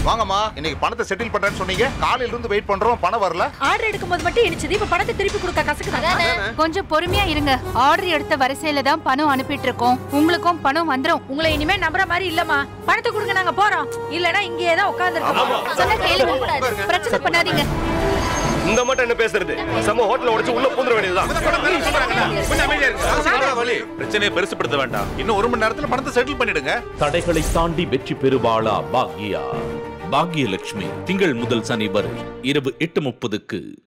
வாங்கம்மா இன்னைக்கு பணத்தை செட்டில் பண்றேன்னு சொன்னீங்க காலையில இருந்து வெயிட் பண்றோம் பணம் வரல ஆர்டர் எடுக்கும்போது மட்டும் இனிச்சது இப்ப பணத்தை திருப்பி கொடுக்க கசக்குதாங்க கொஞ்சம் பொறுமையா இருங்க ஆர்டர் எடுத்த வரிசையில தான் பணம் அனுப்பிட்டு இருக்கோம் உங்களுக்கும் பணம் வந்துரும் உங்களை இனிமே நம்புற மாதிரி இல்லம்மா பணத்தை கொடுங்க நாங்க போறோம் இல்லனா இங்கேயே தான் உட்கார்ந்து சொன்ன கேளுங்க பிரச்சனை பண்ணாதீங்க இந்த மட்டும் என்ன பேசுறது நம்ம ஹோட்டல்ல உடைச்சு உள்ள பூந்துட வேண்டியதுதான் பிரச்சனையை பெருசுப்படுத்த வேண்டாம் இன்னும் ஒரு மணி நேரத்துல பணத்தை செட்டில் பண்ணிடுங்க தடைகளை தாண்டி வெற்றி பெறுவாளா பாக்யா பாக்யலட்சுமி திங்கள் முதல் சனி வரை இரவு எட்டு முப்பதுக்கு